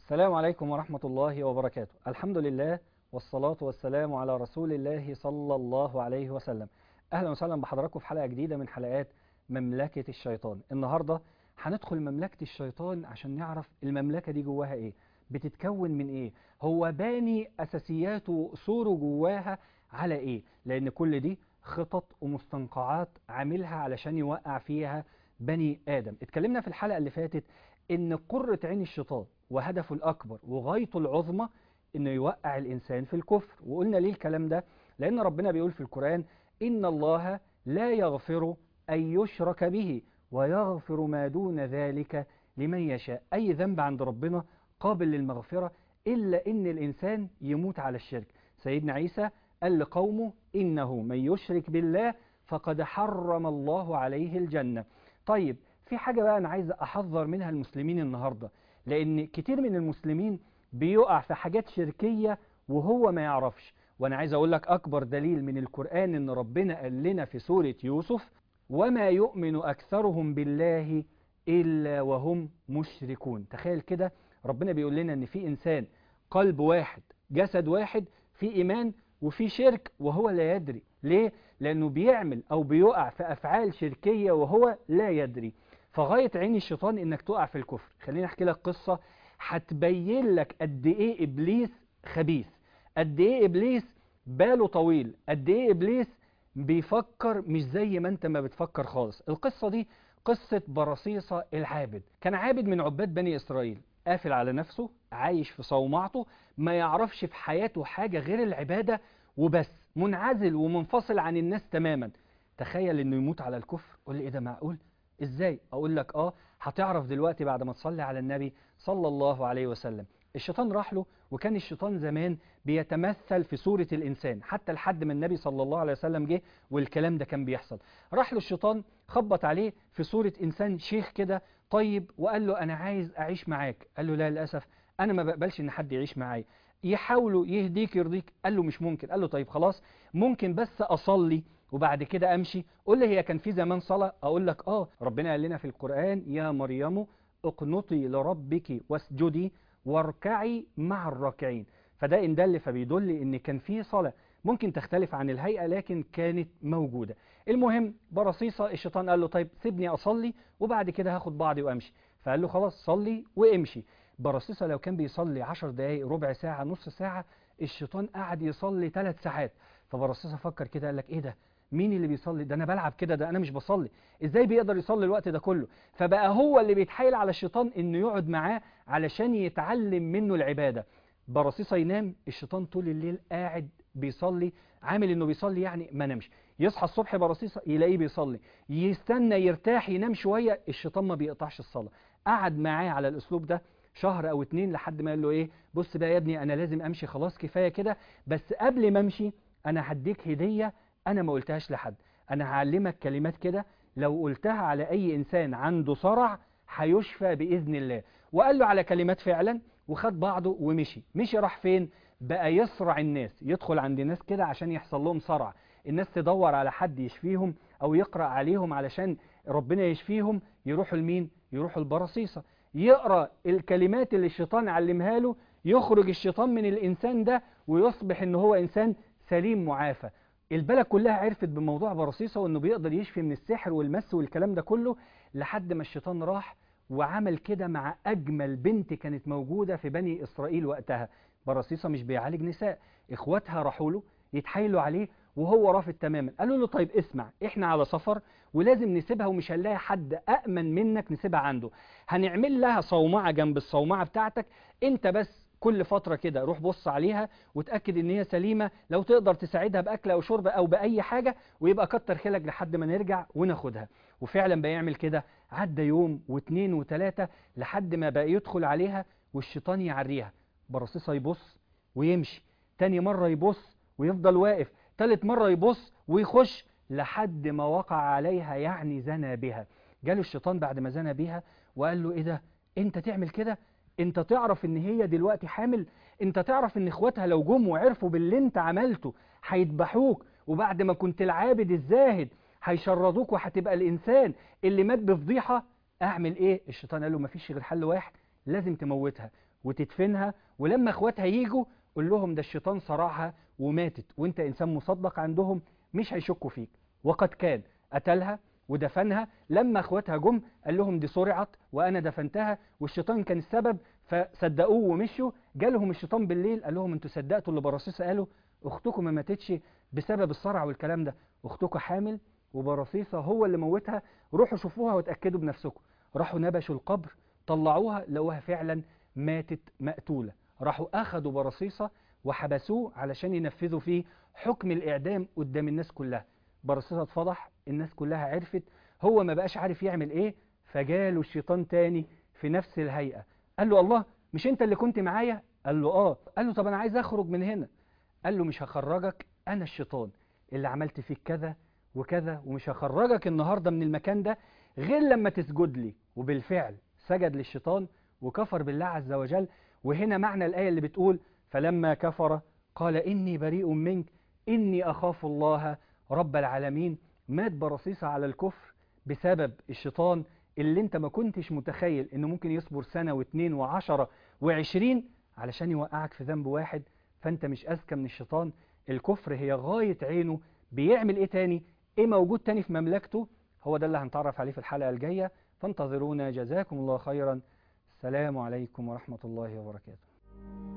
السلام عليكم ورحمة الله وبركاته الحمد لله والصلاة والسلام على رسول الله صلى الله عليه وسلم أهلا وسهلا بحضراتكم في حلقة جديدة من حلقات مملكة الشيطان النهاردة هندخل مملكة الشيطان عشان نعرف المملكة دي جواها إيه بتتكون من إيه هو باني أساسياته وأصوله جواها على إيه لأن كل دي خطط ومستنقعات عاملها علشان يوقع فيها بني آدم اتكلمنا في الحلقة اللي فاتت إن قرة عين الشيطان وهدفه الأكبر وغايته العظمى إنه يوقع الإنسان في الكفر وقلنا ليه الكلام ده لأن ربنا بيقول في القرآن إن الله لا يغفر أن يشرك به ويغفر ما دون ذلك لمن يشاء أي ذنب عند ربنا قابل للمغفرة إلا إن الإنسان يموت على الشرك سيدنا عيسى قال لقومه إنه من يشرك بالله فقد حرم الله عليه الجنة طيب في حاجة بقى أنا عايز أحذر منها المسلمين النهاردة لأن كتير من المسلمين بيقع في حاجات شركية وهو ما يعرفش وأنا عايز أقول لك أكبر دليل من القرآن إن ربنا قال لنا في سورة يوسف وما يؤمن أكثرهم بالله إلا وهم مشركون تخيل كده ربنا بيقول لنا إن في إنسان قلب واحد جسد واحد في إيمان وفي شرك وهو لا يدري ليه؟ لأنه بيعمل أو بيقع في أفعال شركية وهو لا يدري فغاية عين الشيطان إنك تقع في الكفر خليني أحكي لك قصة هتبين لك قد إيه إبليس خبيث قد إيه إبليس باله طويل قد إيه إبليس بيفكر مش زي ما أنت ما بتفكر خالص القصة دي قصة برصيصة العابد كان عابد من عباد بني إسرائيل قافل على نفسه عايش في صومعته ما يعرفش في حياته حاجة غير العبادة وبس منعزل ومنفصل عن الناس تماما تخيل انه يموت على الكفر قول لي ايه ده معقول ازاي اقول لك اه هتعرف دلوقتي بعد ما تصلي على النبي صلى الله عليه وسلم الشيطان راح له وكان الشيطان زمان بيتمثل في صورة الإنسان حتى لحد ما النبي صلى الله عليه وسلم جه والكلام ده كان بيحصل راح له الشيطان خبط عليه في صورة إنسان شيخ كده طيب وقال له أنا عايز أعيش معاك قال له لا للأسف أنا ما بقبلش إن حد يعيش معايا يحاولوا يهديك يرضيك قال له مش ممكن قال له طيب خلاص ممكن بس أصلي وبعد كده أمشي قول لي هي كان في زمان صلاة أقول لك آه ربنا قال لنا في القرآن يا مريم اقنطي لربك واسجدي واركعي مع الراكعين فده إن دل فبيدل إن كان في صلاة ممكن تختلف عن الهيئة لكن كانت موجودة المهم برصيصة الشيطان قال له طيب سيبني أصلي وبعد كده هاخد بعضي وأمشي فقال له خلاص صلي وامشي برصيصة لو كان بيصلي عشر دقايق ربع ساعة نص ساعة الشيطان قعد يصلي ثلاث ساعات فبرصيصة فكر كده قال لك ايه ده مين اللي بيصلي ده انا بلعب كده ده انا مش بصلي ازاي بيقدر يصلي الوقت ده كله فبقى هو اللي بيتحايل على الشيطان انه يقعد معاه علشان يتعلم منه العبادة برصيصة ينام الشيطان طول الليل قاعد بيصلي عامل انه بيصلي يعني ما نمش يصحى الصبح برصيصة يلاقيه بيصلي يستنى يرتاح ينام شوية الشيطان ما بيقطعش الصلاة قعد معاه على الاسلوب ده شهر او اتنين لحد ما قال له ايه بص بقى يا ابني انا لازم امشي خلاص كفاية كده بس قبل ما امشي انا هديك هدية انا ما قلتهاش لحد انا هعلمك كلمات كده لو قلتها على اي انسان عنده صرع هيشفى باذن الله وقال له على كلمات فعلا وخد بعضه ومشي مشي راح فين بقى يصرع الناس يدخل عند ناس كده عشان يحصل لهم صرع الناس تدور على حد يشفيهم او يقرأ عليهم علشان ربنا يشفيهم يروحوا لمين يروحوا البرصيصة يقرأ الكلمات اللي الشيطان علمها له يخرج الشيطان من الإنسان ده ويصبح ان هو إنسان سليم معافى البلد كلها عرفت بموضوع برصيصة وانه بيقدر يشفي من السحر والمس والكلام ده كله لحد ما الشيطان راح وعمل كده مع أجمل بنت كانت موجودة في بني إسرائيل وقتها برصيصة مش بيعالج نساء إخواتها راحوا له يتحايلوا عليه وهو رافض تماما قالوا له طيب اسمع احنا على سفر ولازم نسيبها ومش هنلاقي حد أأمن منك نسيبها عنده هنعمل لها صومعة جنب الصومعة بتاعتك انت بس كل فترة كده روح بص عليها وتأكد ان هي سليمة لو تقدر تساعدها بأكل أو شرب أو بأي حاجة ويبقى كتر خيرك لحد ما نرجع وناخدها وفعلا بيعمل كده عدى يوم واثنين وثلاثة لحد ما بقى يدخل عليها والشيطان يعريها برصيصة يبص ويمشي تاني مرة يبص ويفضل واقف تالت مرة يبص ويخش لحد ما وقع عليها يعني زنى بها جاله الشيطان بعد ما زنى بها وقال له ايه ده انت تعمل كده انت تعرف ان هي دلوقتي حامل انت تعرف ان اخواتها لو جم وعرفوا باللي انت عملته هيذبحوك وبعد ما كنت العابد الزاهد هيشردوك وهتبقى الانسان اللي مات بفضيحة اعمل ايه الشيطان قال له مفيش غير حل واحد لازم تموتها وتدفنها ولما اخواتها يجوا قول لهم ده الشيطان صرعها وماتت وانت انسان مصدق عندهم مش هيشكوا فيك وقد كان قتلها ودفنها لما اخواتها جم قال لهم دي صرعت وانا دفنتها والشيطان كان السبب فصدقوه ومشوا جالهم الشيطان بالليل قال لهم انتوا صدقتوا اللي برصيصه قالوا اختكم ما ماتتش بسبب الصرع والكلام ده اختكم حامل وبرصيصه هو اللي موتها روحوا شوفوها وتاكدوا بنفسكم راحوا نبشوا القبر طلعوها لقوها فعلا ماتت مقتوله راحوا اخدوا برصيصه وحبسوه علشان ينفذوا فيه حكم الاعدام قدام الناس كلها برصيصه اتفضح الناس كلها عرفت هو ما بقاش عارف يعمل ايه فجاله الشيطان تاني في نفس الهيئه قال له الله مش انت اللي كنت معايا قال له اه قال له طب انا عايز اخرج من هنا قال له مش هخرجك انا الشيطان اللي عملت فيك كذا وكذا ومش هخرجك النهارده من المكان ده غير لما تسجد لي وبالفعل سجد للشيطان وكفر بالله عز وجل وهنا معنى الآية اللي بتقول فلما كفر قال إني بريء منك إني أخاف الله رب العالمين مات برصيصة على الكفر بسبب الشيطان اللي انت ما كنتش متخيل انه ممكن يصبر سنة واثنين وعشرة وعشرين علشان يوقعك في ذنب واحد فانت مش أذكى من الشيطان الكفر هي غاية عينه بيعمل ايه تاني ايه موجود تاني في مملكته هو ده اللي هنتعرف عليه في الحلقة الجاية فانتظرونا جزاكم الله خيرا السلام عليكم ورحمة الله وبركاته